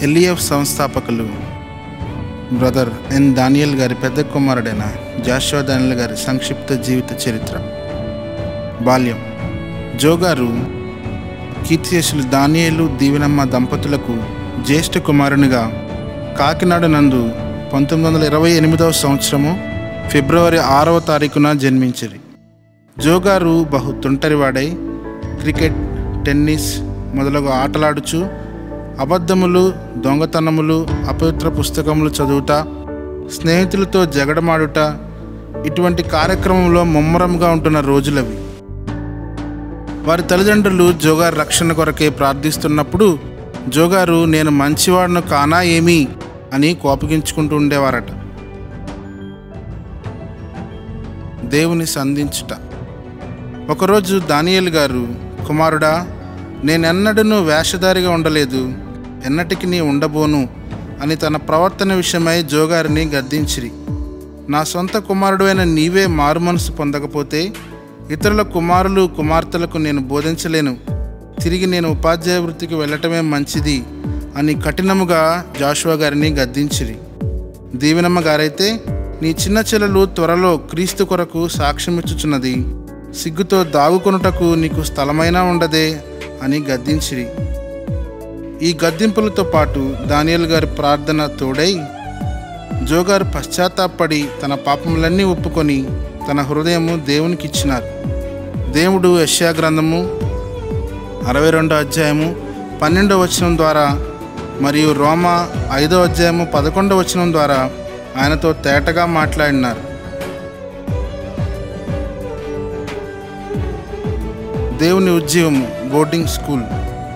LEF సంస్థాపకులు brother N Daniel గారి పెద్ద కుమారుడైన జాషువా దానియల్ గారి సంక్షిప్త జీవిత చరిత్ర బాల్యం జోగారు కీర్తిశేషులు దానియేలు దీవెనమ్మ దంపతులకు జ్యేష్ఠ కుమారునిగా కాకినాడ నందు పంతొమ్మిది వందల ఇరవై ఎనిమిదవ సంవత్సరము ఫిబ్రవరి ఆరవ తారీఖున జన్మించిరి జోగారు బహు తుంటరివాడై క్రికెట్ టెన్నిస్ మొదలగు ఆటలాడుచు అబద్ధములు దొంగతనములు అపవిత్ర పుస్తకములు చదువుట స్నేహితులతో జగడమాడుట ఇటువంటి కార్యక్రమంలో ముమ్మరంగా ఉంటున్న రోజులవి వారి తల్లిదండ్రులు జోగారు రక్షణ కొరకే ప్రార్థిస్తున్నప్పుడు జోగారు నేను మంచివాడును కానా ఏమి అని కోపగించుకుంటూ ఉండేవారట దేవుని సంధించుట ఒకరోజు దానియేలు గారు కుమారుడా నేనెన్నడూ వేషధారిగా ఉండలేదు ఎన్నటికి నీ ఉండబోను అని తన ప్రవర్తన విషయమై జోగారిని గద్దించిరి నా సొంత కుమారుడు అయిన నీవే మారుమనసు పొందకపోతే ఇతరుల కుమారులు కుమార్తెలకు నేను బోధించలేను తిరిగి నేను ఉపాధ్యాయ వృత్తికి వెళ్ళటమే మంచిది అని కఠినముగా జాషువా గారిని గద్దించిరి దీవెనమ్మ గారైతే నీ చిన్న చెల్లెలు త్వరలో క్రీస్తు కొరకు సాక్ష్యమిచ్చుచున్నది సిగ్గుతో దాగుకొనుటకు నీకు స్థలమైనా ఉండదే అని గద్దించిరి ఈ గద్దింపులతో పాటు దానియల్ గారి ప్రార్థన తోడై జోగారు పశ్చాత్తాపడి తన పాపములన్నీ ఒప్పుకొని తన హృదయము దేవునికి ఇచ్చినారు దేవుడు యశ్యా గ్రంథము అరవై రెండో అధ్యాయము పన్నెండో వచనం ద్వారా మరియు రోమా ఐదో అధ్యాయము పదకొండో వచనం ద్వారా ఆయనతో తేటగా మాట్లాడినారు దేవుని ఉద్యమము బోర్డింగ్ స్కూల్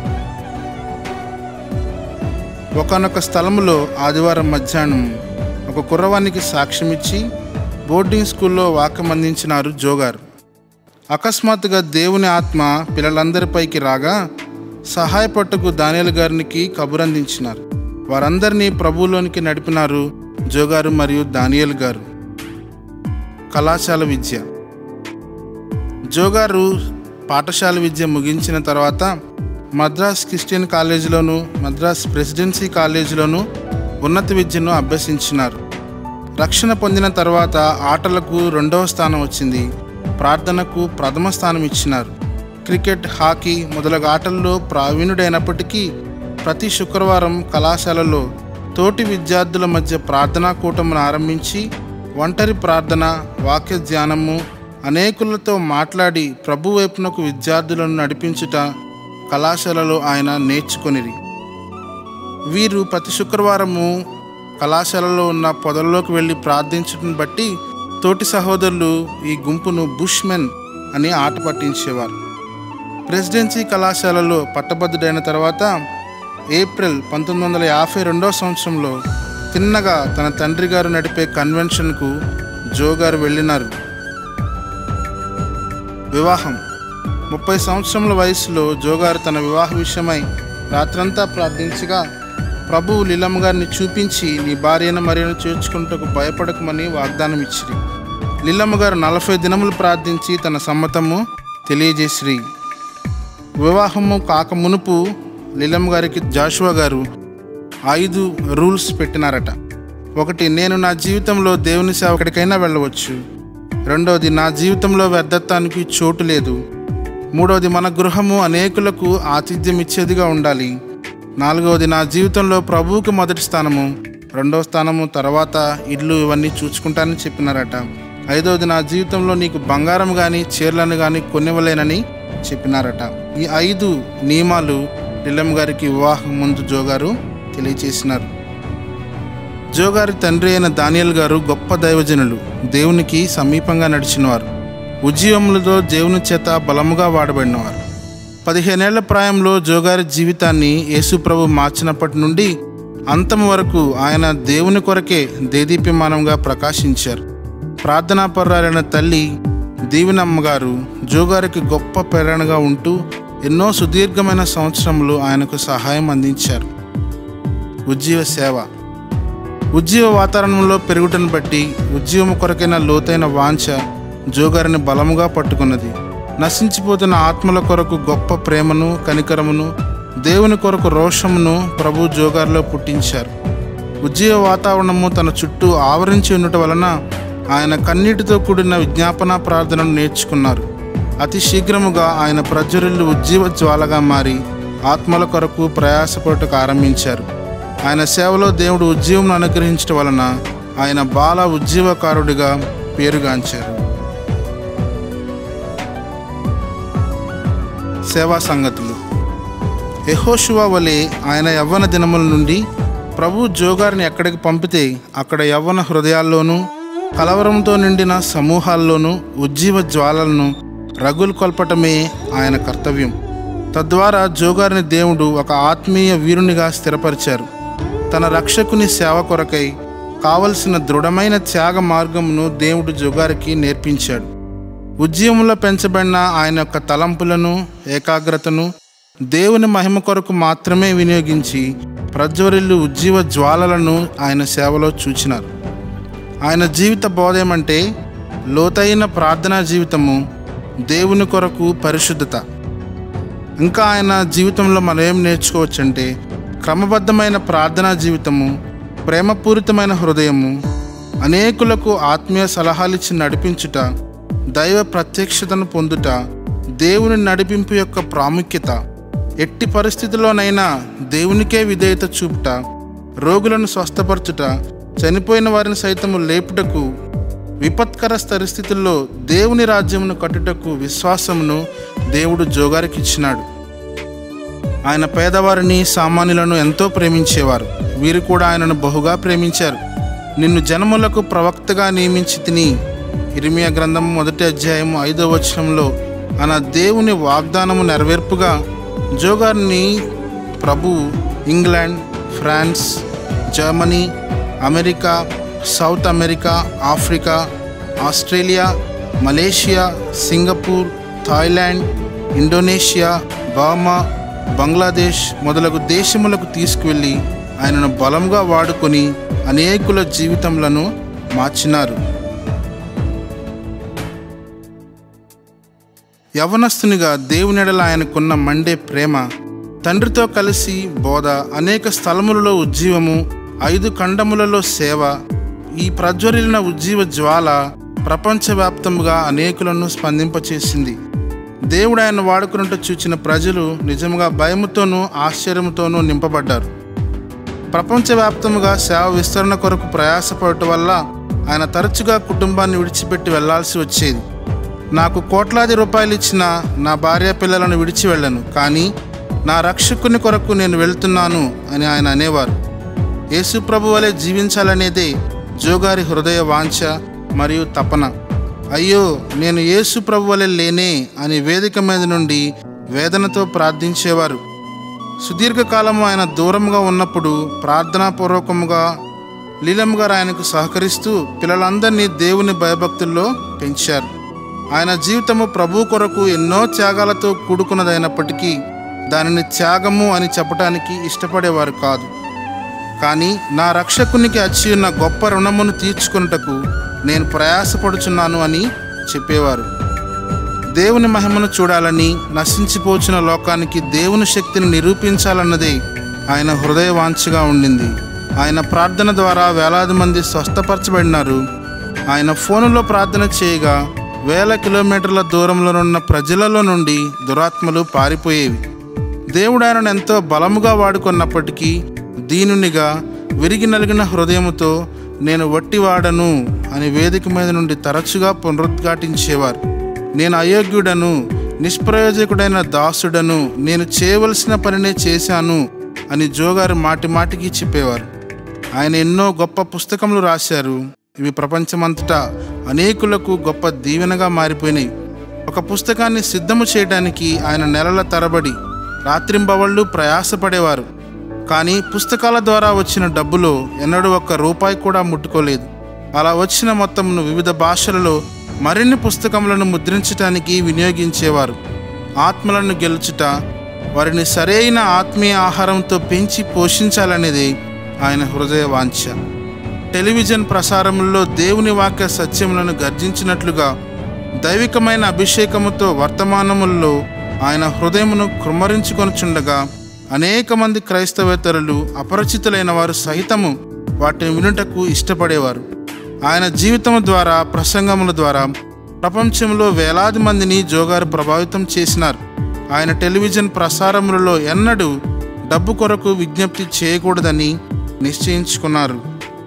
ఒకనొక స్థలములో ఆదివారం మధ్యాహ్నం ఒక కుర్రవానికి సాక్ష్యమిచ్చి బోర్డింగ్ స్కూల్లో వాక్యం అందించినారు జోగారు అకస్మాత్తుగా దేవుని ఆత్మ పిల్లలందరిపైకి రాగా సహాయపట్టుకు దానియల్ గారికి కబురందించినారు వారందరినీ ప్రభువులోనికి నడిపినారు జోగారు మరియు దానియల్ గారు కళాశాల విద్య జోగారు పాఠశాల విద్య ముగించిన తర్వాత మద్రాస్ క్రిస్టియన్ కాలేజీలోను మద్రాస్ ప్రెసిడెన్సీ కాలేజీలోను ఉన్నత విద్యను అభ్యసించినారు రక్షణ పొందిన తర్వాత ఆటలకు రెండవ స్థానం వచ్చింది ప్రార్థనకు ప్రథమ స్థానం ఇచ్చినారు క్రికెట్ హాకీ మొదలగు ఆటల్లో ప్రావీణుడైనప్పటికీ ప్రతి శుక్రవారం కళాశాలలో తోటి విద్యార్థుల మధ్య ప్రార్థనా కూటమును ఆరంభించి ఒంటరి ప్రార్థన వాక్య ధ్యానము అనేకులతో మాట్లాడి ప్రభు వైపునకు విద్యార్థులను నడిపించుట కళాశాలలో ఆయన నేర్చుకొనిరి వీరు ప్రతి శుక్రవారము కళాశాలలో ఉన్న పొదల్లోకి వెళ్ళి ప్రార్థించడం బట్టి తోటి సహోదరులు ఈ గుంపును బుష్మెన్ అని ఆట పట్టించేవారు ప్రెసిడెన్సీ కళాశాలలో పట్టభద్రుడైన తర్వాత ఏప్రిల్ పంతొమ్మిది వందల యాభై రెండవ సంవత్సరంలో తిన్నగా తన తండ్రి గారు నడిపే కన్వెన్షన్కు జో గారు వెళ్ళినారు వివాహం ముప్పై సంవత్సరముల వయసులో జోగారు తన వివాహ విషయమై రాత్రంతా ప్రార్థించగా ప్రభువు లీలమ్మ గారిని చూపించి నీ భార్యను మరియను చేర్చుకుంటకు భయపడకమని వాగ్దానం ఇచ్చిరి లీలమ్మ గారు నలభై దినములు ప్రార్థించి తన సమ్మతము తెలియజేసిరి వివాహము కాక మునుపు లీలమ్మ గారికి జాషువా గారు ఐదు రూల్స్ పెట్టినారట ఒకటి నేను నా జీవితంలో దేవుని సేవకుడికైనా వెళ్ళవచ్చు రెండవది నా జీవితంలో వ్యర్థత్వానికి చోటు లేదు మూడవది మన గృహము అనేకులకు ఆతిథ్యం ఇచ్చేదిగా ఉండాలి నాలుగవది నా జీవితంలో ప్రభువుకి మొదటి స్థానము రెండవ స్థానము తర్వాత ఇల్లు ఇవన్నీ చూసుకుంటానని చెప్పినారట ఐదవది నా జీవితంలో నీకు బంగారం కానీ చీరలను కానీ కొనివ్వలేనని చెప్పినారట ఈ ఐదు నియమాలు నిలం గారికి వివాహం ముందు జోగారు తెలియచేసినారు జోగారి తండ్రి అయిన దానియల్ గారు గొప్ప దైవజనులు దేవునికి సమీపంగా నడిచినవారు ఉద్యమములతో దేవుని చేత బలముగా వాడబడినవారు పదిహేనేళ్ల ప్రాయంలో జోగారి జీవితాన్ని యేసుప్రభు మార్చినప్పటి నుండి అంతం వరకు ఆయన దేవుని కొరకే దేదీప్యమానంగా ప్రకాశించారు ప్రార్థనాపరురాలైన తల్లి దీవెనమ్మ గారు జోగారికి గొప్ప ప్రేరణగా ఉంటూ ఎన్నో సుదీర్ఘమైన సంవత్సరములు ఆయనకు సహాయం అందించారు ఉజ్జీవ సేవ ఉద్యోగ వాతావరణంలో పెరుగుటను బట్టి ఉద్యోగం కొరకైన లోతైన వాంఛ జోగారిని బలముగా పట్టుకున్నది నశించిపోతున్న ఆత్మల కొరకు గొప్ప ప్రేమను కనికరమును దేవుని కొరకు రోషమును ప్రభు జోగార్లో పుట్టించారు ఉజ్జీవ వాతావరణము తన చుట్టూ ఆవరించి ఉండటం వలన ఆయన కన్నీటితో కూడిన విజ్ఞాపన ప్రార్థనను నేర్చుకున్నారు అతి శీఘ్రముగా ఆయన ప్రజ్వరులు ఉజ్జీవ జ్వాలగా మారి ఆత్మల కొరకు ప్రయాసపడటకు ఆరంభించారు ఆయన సేవలో దేవుడు ఉజ్జీవం అనుగ్రహించడం వలన ఆయన బాల ఉజ్జీవకారుడిగా పేరుగాంచారు సేవా సంగతులు యెహోషువ వలె ఆయన యవ్వన దినముల నుండి ప్రభు జోగారిని ఎక్కడికి పంపితే అక్కడ యవ్వన హృదయాల్లోనూ కలవరంతో నిండిన సమూహాల్లోనూ ఉజ్జీవ జ్వాలలను రగులు కొల్పటమే ఆయన కర్తవ్యం తద్వారా జోగారిని దేవుడు ఒక ఆత్మీయ వీరునిగా స్థిరపరిచారు తన రక్షకుని సేవ కొరకై కావలసిన దృఢమైన త్యాగ మార్గమును దేవుడు జోగారికి నేర్పించాడు ఉద్యమంలో పెంచబడిన ఆయన యొక్క తలంపులను ఏకాగ్రతను దేవుని మహిమ కొరకు మాత్రమే వినియోగించి ప్రజ్వరిల్లు ఉజ్జీవ జ్వాలలను ఆయన సేవలో చూచినారు ఆయన జీవిత బోధ ఏమంటే లోతైన ప్రార్థనా జీవితము దేవుని కొరకు పరిశుద్ధత ఇంకా ఆయన జీవితంలో మనం ఏం నేర్చుకోవచ్చంటే క్రమబద్ధమైన ప్రార్థనా జీవితము ప్రేమపూరితమైన హృదయము అనేకులకు ఆత్మీయ సలహాలిచ్చి నడిపించుట దైవ ప్రత్యక్షతను పొందుట దేవుని నడిపింపు యొక్క ప్రాముఖ్యత ఎట్టి పరిస్థితుల్లోనైనా దేవునికే విధేయత చూపుట రోగులను స్వస్థపరచుట చనిపోయిన వారిని సైతము లేపుటకు విపత్కర పరిస్థితుల్లో దేవుని రాజ్యమును కట్టుటకు విశ్వాసమును దేవుడు జోగారికి ఇచ్చినాడు ఆయన పేదవారిని సామాన్యులను ఎంతో ప్రేమించేవారు వీరు కూడా ఆయనను బహుగా ప్రేమించారు నిన్ను జనములకు ప్రవక్తగా నియమించి తిని ఇరిమియా గ్రంథం మొదటి అధ్యాయం ఐదో వచనంలో ఆయన దేవుని వాగ్దానము నెరవేర్పుగా జోగారిని ప్రభు England France Germany America South America Africa Australia Malaysia Singapore Thailand Indonesia Burma Bangladesh మొదలగు దేశములకు తీసుకువెళ్ళి ఆయనను బలంగా వాడుకొని అనేకుల జీవితములను మార్చినారు యవనస్తునిగా దేవునిడల ఆయనకున్న మండే ప్రేమ తండ్రితో కలిసి బోధ అనేక స్థలములలో ఉజ్జీవము ఐదు ఖండములలో సేవ ఈ ప్రజ్వరిలిన ఉజ్జీవ జ్వాల ప్రపంచవ్యాప్తముగా అనేకులను స్పందింపచేసింది దేవుడు ఆయన వాడుకున్నట్టు చూచిన ప్రజలు నిజంగా భయముతోనూ ఆశ్చర్యముతోనూ నింపబడ్డారు ప్రపంచవ్యాప్తముగా సేవ విస్తరణ కొరకు ప్రయాసపడటం వల్ల ఆయన తరచుగా కుటుంబాన్ని విడిచిపెట్టి వెళ్లాల్సి వచ్చేది నాకు కోట్లాది రూపాయలు ఇచ్చిన నా భార్య పిల్లలను విడిచి వెళ్ళను కానీ నా రక్షకుని కొరకు నేను వెళ్తున్నాను అని ఆయన అనేవారు యేసు ప్రభు వలె జీవించాలనేదే జోగారి హృదయ వాంఛ మరియు తపన అయ్యో నేను యేసు ప్రభు వలె లేనే అని వేదిక మీద నుండి వేదనతో ప్రార్థించేవారు సుదీర్ఘకాలము ఆయన దూరంగా ఉన్నప్పుడు ప్రార్థనాపూర్వకముగా లీలమ్ గారు ఆయనకు సహకరిస్తూ పిల్లలందరినీ దేవుని భయభక్తుల్లో పెంచారు ఆయన జీవితము ప్రభు కొరకు ఎన్నో త్యాగాలతో కూడుకున్నదైనప్పటికీ దానిని త్యాగము అని చెప్పడానికి ఇష్టపడేవారు కాదు కానీ నా రక్షకునికి వచ్చి ఉన్న గొప్ప రుణమును తీర్చుకున్నటకు నేను ప్రయాసపడుచున్నాను అని చెప్పేవారు దేవుని మహిమను చూడాలని నశించిపోచిన లోకానికి దేవుని శక్తిని నిరూపించాలన్నదే ఆయన హృదయ వాంఛగా ఉండింది ఆయన ప్రార్థన ద్వారా వేలాది మంది స్వస్థపరచబడినారు ఆయన ఫోనులో ప్రార్థన చేయగా వేల కిలోమీటర్ల దూరంలో ఉన్న ప్రజలలో నుండి దురాత్మలు పారిపోయేవి దేవుడు ఆయనను ఎంతో బలముగా వాడుకున్నప్పటికీ దీనునిగా విరిగి నలిగిన హృదయముతో నేను వట్టివాడను అని వేదిక మీద నుండి తరచుగా పునరుద్ఘాటించేవారు నేను అయోగ్యుడను నిష్ప్రయోజకుడైన దాసుడను నేను చేయవలసిన పనినే చేశాను అని జోగారు మాటి మాటికి చెప్పేవారు ఆయన ఎన్నో గొప్ప పుస్తకములు రాశారు ఇవి ప్రపంచమంతటా అనేకులకు గొప్ప దీవెనగా మారిపోయినాయి ఒక పుస్తకాన్ని సిద్ధము చేయడానికి ఆయన నెలల తరబడి రాత్రింబవళ్ళు ప్రయాసపడేవారు కానీ పుస్తకాల ద్వారా వచ్చిన డబ్బులో ఎన్నడూ ఒక్క రూపాయి కూడా ముట్టుకోలేదు అలా వచ్చిన మొత్తమును వివిధ భాషలలో మరిన్ని పుస్తకములను ముద్రించటానికి వినియోగించేవారు ఆత్మలను గెలుచుట వారిని సరైన ఆత్మీయ ఆహారంతో పెంచి పోషించాలనేది ఆయన హృదయ వాంఛ టెలివిజన్ ప్రసారముల్లో దేవుని వాక్య సత్యములను గర్జించినట్లుగా దైవికమైన అభిషేకముతో వర్తమానముల్లో ఆయన హృదయమును కృమ్మరించుకొనుచుండగా అనేక మంది క్రైస్తవేతరులు అపరిచితులైన వారు సహితము వాటిని వినుటకు ఇష్టపడేవారు ఆయన జీవితం ద్వారా ప్రసంగముల ద్వారా ప్రపంచంలో వేలాది మందిని జోగారు ప్రభావితం చేసినారు ఆయన టెలివిజన్ ప్రసారములలో ఎన్నడూ డబ్బు కొరకు విజ్ఞప్తి చేయకూడదని నిశ్చయించుకున్నారు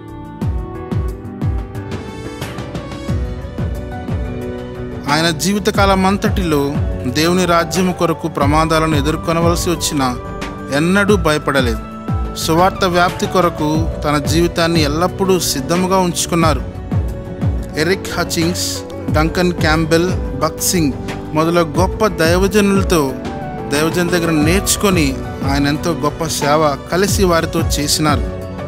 ఆయన జీవితకాలం అంతటిలో దేవుని రాజ్యము కొరకు ప్రమాదాలను ఎదుర్కొనవలసి వచ్చిన ఎన్నడూ భయపడలేదు సువార్త వ్యాప్తి కొరకు తన జీవితాన్ని ఎల్లప్పుడూ సిద్ధముగా ఉంచుకున్నారు ఎరిక్ హచింగ్స్ డంకన్ క్యాంబెల్ బక్సింగ్ మొదలగు గొప్ప దైవజనులతో దైవజన్ దగ్గర నేర్చుకొని ఆయన ఎంతో గొప్ప సేవ కలిసి వారితో చేసినారు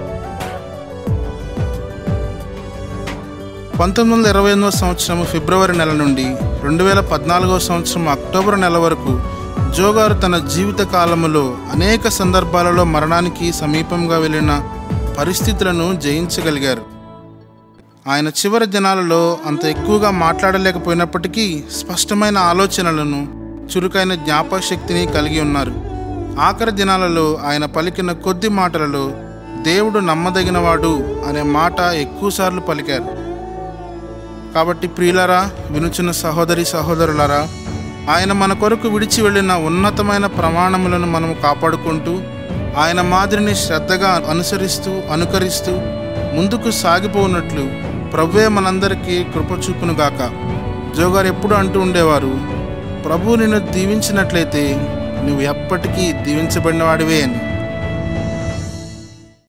పంతొమ్మిది వందల ఇరవై ఎనిమిదవ సంవత్సరం ఫిబ్రవరి నెల నుండి రెండు వేల పద్నాలుగవ సంవత్సరం అక్టోబర్ నెల వరకు జోగారు తన జీవిత కాలములో అనేక సందర్భాలలో మరణానికి సమీపంగా వెళ్ళిన పరిస్థితులను జయించగలిగారు ఆయన చివరి దినాలలో అంత ఎక్కువగా మాట్లాడలేకపోయినప్పటికీ స్పష్టమైన ఆలోచనలను చురుకైన జ్ఞాపకశక్తిని కలిగి ఉన్నారు ఆఖరి దినాలలో ఆయన పలికిన కొద్ది మాటలలో దేవుడు నమ్మదగినవాడు అనే మాట ఎక్కువసార్లు పలికారు కాబట్టి ప్రియులరా వినుచున్న సహోదరి సహోదరులారా ఆయన మన కొరకు విడిచి వెళ్ళిన ఉన్నతమైన ప్రమాణములను మనము కాపాడుకుంటూ ఆయన మాదిరిని శ్రద్ధగా అనుసరిస్తూ అనుకరిస్తూ ముందుకు సాగిపోనట్లు ప్రభువే మనందరికీ కృప చూపునుగాక జోగారు ఎప్పుడు అంటూ ఉండేవారు ప్రభు నిన్ను దీవించినట్లయితే నువ్వు ఎప్పటికీ దీవించబడినవాడివే అని